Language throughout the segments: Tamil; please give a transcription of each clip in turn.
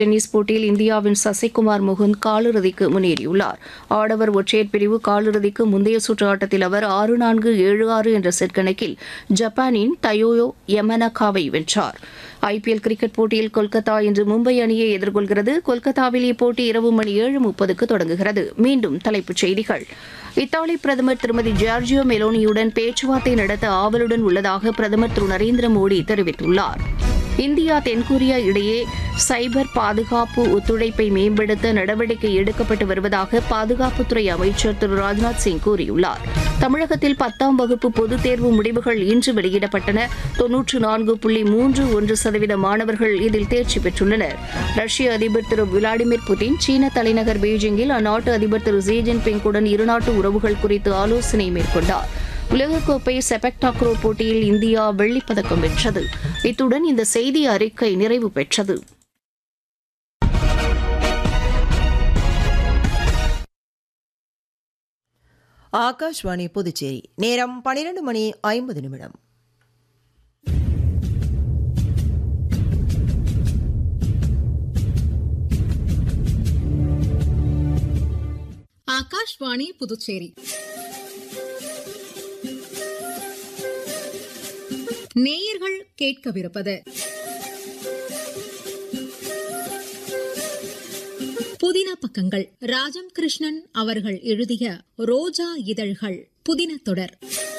டென்னிஸ் போட்டியில் இந்தியாவின் சசிகுமார் முகுந்த் காலிறுதிக்கு முன்னேறியுள்ளார் ஆடவர் ஒற்றையர் பிரிவு காலிறுதிக்கு முந்தைய சுற்று ஆட்டத்தில் அவர் ஆறு நான்கு ஏழு ஆறு என்ற செட் கணக்கில் ஜப்பானின் தயோயோ யமனகாவை வென்றார் ஐபிஎல் கிரிக்கெட் போட்டியில் கொல்கத்தா இன்று மும்பை அணியை எதிர்கொள்கிறது கொல்கத்தாவில் இப்போட்டி இரவு மணி ஏழு முப்பதுக்கு தொடங்குகிறது மீண்டும் தலைப்புச் செய்திகள் இத்தாலி பிரதமர் திருமதி ஜார்ஜியோ மெலோனியுடன் பேச்சுவார்த்தை நடத்த ஆவலுடன் உள்ளதாக பிரதமர் திரு நரேந்திர மோடி தெரிவித்துள்ளார் இந்தியா தென்கொரியா இடையே சைபர் பாதுகாப்பு ஒத்துழைப்பை மேம்படுத்த நடவடிக்கை எடுக்கப்பட்டு வருவதாக பாதுகாப்புத்துறை அமைச்சர் திரு ராஜ்நாத் சிங் கூறியுள்ளார் தமிழகத்தில் பத்தாம் வகுப்பு பொதுத் தேர்வு முடிவுகள் இன்று வெளியிடப்பட்டன தொன்னூற்று நான்கு புள்ளி மூன்று ஒன்று சதவீத மாணவர்கள் இதில் தேர்ச்சி பெற்றுள்ளனர் ரஷ்ய அதிபர் திரு விளாடிமிர் புதின் சீன தலைநகர் பீஜிங்கில் அந்நாட்டு அதிபர் திரு ஜி ஜின்பிங்குடன் இருநாட்டு உறவுகள் குறித்து ஆலோசனை மேற்கொண்டார் உலகக்கோப்பை செபக் டாக்ரோ போட்டியில் இந்தியா வெள்ளிப்பதக்கம் வென்றது இத்துடன் இந்த செய்தி அறிக்கை நிறைவு பெற்றது ஆகாஷ்வாணி புதுச்சேரி நேரம் பனிரெண்டு மணி ஐம்பது நிமிடம் ஆகாஷ்வாணி புதுச்சேரி நேயர்கள் கேட்கவிருப்பது புதின பக்கங்கள் ராஜம் கிருஷ்ணன் அவர்கள் எழுதிய ரோஜா இதழ்கள் புதின தொடர்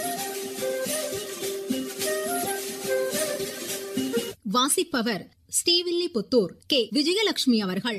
வாசிப்பவர் ஸ்ரீவில்லிபுத்தூர் கே விஜயலட்சுமி அவர்கள்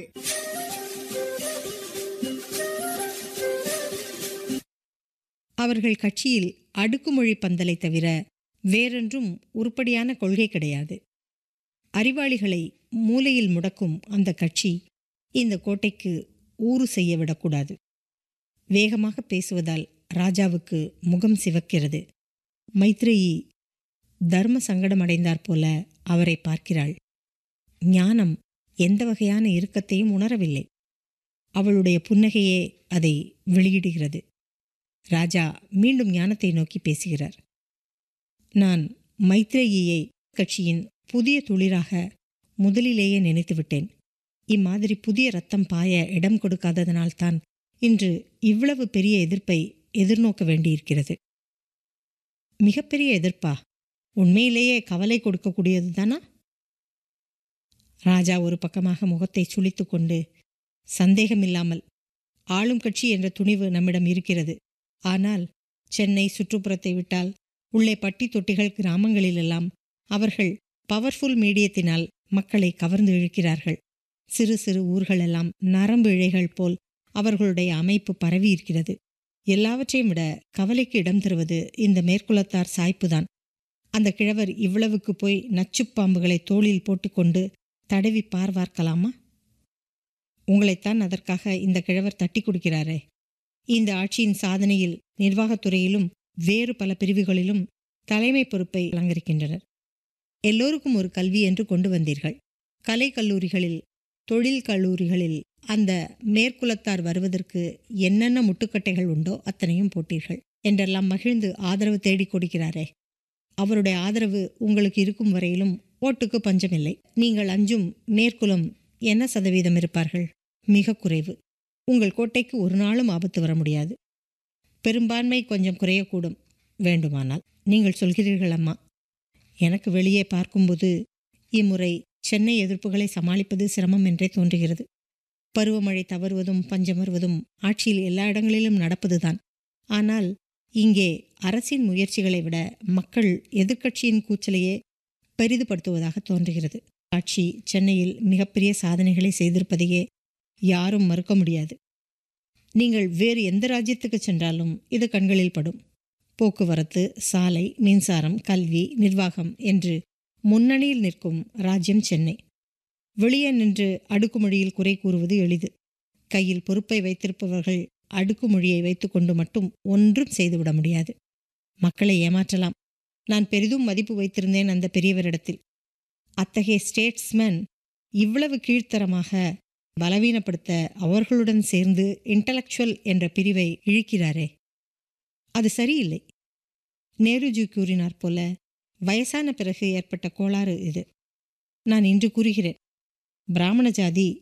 அவர்கள் கட்சியில் அடுக்குமொழி பந்தலை தவிர வேறொன்றும் உருப்படியான கொள்கை கிடையாது அறிவாளிகளை மூலையில் முடக்கும் அந்த கட்சி இந்த கோட்டைக்கு ஊறு செய்ய விடக்கூடாது வேகமாக பேசுவதால் ராஜாவுக்கு முகம் சிவக்கிறது மைத்ரேயி தர்ம சங்கடமடைந்தாற் போல அவரை பார்க்கிறாள் ஞானம் எந்த வகையான இறுக்கத்தையும் உணரவில்லை அவளுடைய புன்னகையே அதை வெளியிடுகிறது ராஜா மீண்டும் ஞானத்தை நோக்கி பேசுகிறார் நான் மைத்ரேயியை கட்சியின் புதிய துளிராக முதலிலேயே நினைத்துவிட்டேன் இம்மாதிரி புதிய ரத்தம் பாய இடம் கொடுக்காததனால்தான் இன்று இவ்வளவு பெரிய எதிர்ப்பை எதிர்நோக்க வேண்டியிருக்கிறது மிகப்பெரிய எதிர்ப்பா உண்மையிலேயே கவலை கொடுக்கக்கூடியது தானா ராஜா ஒரு பக்கமாக முகத்தை சுளித்து கொண்டு சந்தேகமில்லாமல் ஆளும் கட்சி என்ற துணிவு நம்மிடம் இருக்கிறது ஆனால் சென்னை சுற்றுப்புறத்தை விட்டால் உள்ளே பட்டி தொட்டிகள் கிராமங்களிலெல்லாம் அவர்கள் பவர்ஃபுல் மீடியத்தினால் மக்களை கவர்ந்து இழுக்கிறார்கள் சிறு சிறு ஊர்களெல்லாம் நரம்பு இழைகள் போல் அவர்களுடைய அமைப்பு பரவி இருக்கிறது எல்லாவற்றையும் விட கவலைக்கு இடம் தருவது இந்த மேற்குலத்தார் சாய்ப்புதான் அந்த கிழவர் இவ்வளவுக்கு போய் நச்சுப்பாம்புகளை தோளில் போட்டுக்கொண்டு தடவி பார்வார்க்கலாமா உங்களைத்தான் அதற்காக இந்த கிழவர் தட்டி கொடுக்கிறாரே இந்த ஆட்சியின் சாதனையில் நிர்வாகத்துறையிலும் வேறு பல பிரிவுகளிலும் தலைமை பொறுப்பை அலங்கரிக்கின்றனர் எல்லோருக்கும் ஒரு கல்வி என்று கொண்டு வந்தீர்கள் கலை கல்லூரிகளில் தொழில் கல்லூரிகளில் அந்த மேற்குலத்தார் வருவதற்கு என்னென்ன முட்டுக்கட்டைகள் உண்டோ அத்தனையும் போட்டீர்கள் என்றெல்லாம் மகிழ்ந்து ஆதரவு தேடிக் கொடுக்கிறாரே அவருடைய ஆதரவு உங்களுக்கு இருக்கும் வரையிலும் ஓட்டுக்கு பஞ்சமில்லை நீங்கள் அஞ்சும் மேற்குலம் என்ன சதவீதம் இருப்பார்கள் மிக குறைவு உங்கள் கோட்டைக்கு ஒரு நாளும் ஆபத்து வர முடியாது பெரும்பான்மை கொஞ்சம் குறையக்கூடும் வேண்டுமானால் நீங்கள் சொல்கிறீர்கள் அம்மா எனக்கு வெளியே பார்க்கும்போது இம்முறை சென்னை எதிர்ப்புகளை சமாளிப்பது சிரமம் என்றே தோன்றுகிறது பருவமழை தவறுவதும் பஞ்சம் வருவதும் ஆட்சியில் எல்லா இடங்களிலும் நடப்பதுதான் ஆனால் இங்கே அரசின் முயற்சிகளை விட மக்கள் எதிர்க்கட்சியின் கூச்சலையே பெரிதுபடுத்துவதாக தோன்றுகிறது ஆட்சி சென்னையில் மிகப்பெரிய சாதனைகளை செய்திருப்பதையே யாரும் மறுக்க முடியாது நீங்கள் வேறு எந்த ராஜ்யத்துக்கு சென்றாலும் இது கண்களில் படும் போக்குவரத்து சாலை மின்சாரம் கல்வி நிர்வாகம் என்று முன்னணியில் நிற்கும் ராஜ்யம் சென்னை வெளியே நின்று அடுக்குமொழியில் குறை கூறுவது எளிது கையில் பொறுப்பை வைத்திருப்பவர்கள் அடுக்குமொழியை வைத்துக்கொண்டு மட்டும் ஒன்றும் செய்துவிட முடியாது மக்களை ஏமாற்றலாம் நான் பெரிதும் மதிப்பு வைத்திருந்தேன் அந்த பெரியவரிடத்தில் அத்தகைய ஸ்டேட்ஸ்மேன் இவ்வளவு கீழ்த்தரமாக பலவீனப்படுத்த அவர்களுடன் சேர்ந்து இன்டலெக்சுவல் என்ற பிரிவை இழுக்கிறாரே அது சரியில்லை நேருஜி கூறினார் போல வயசான பிறகு ஏற்பட்ட கோளாறு இது நான் இன்று கூறுகிறேன் பிராமண ஜாதி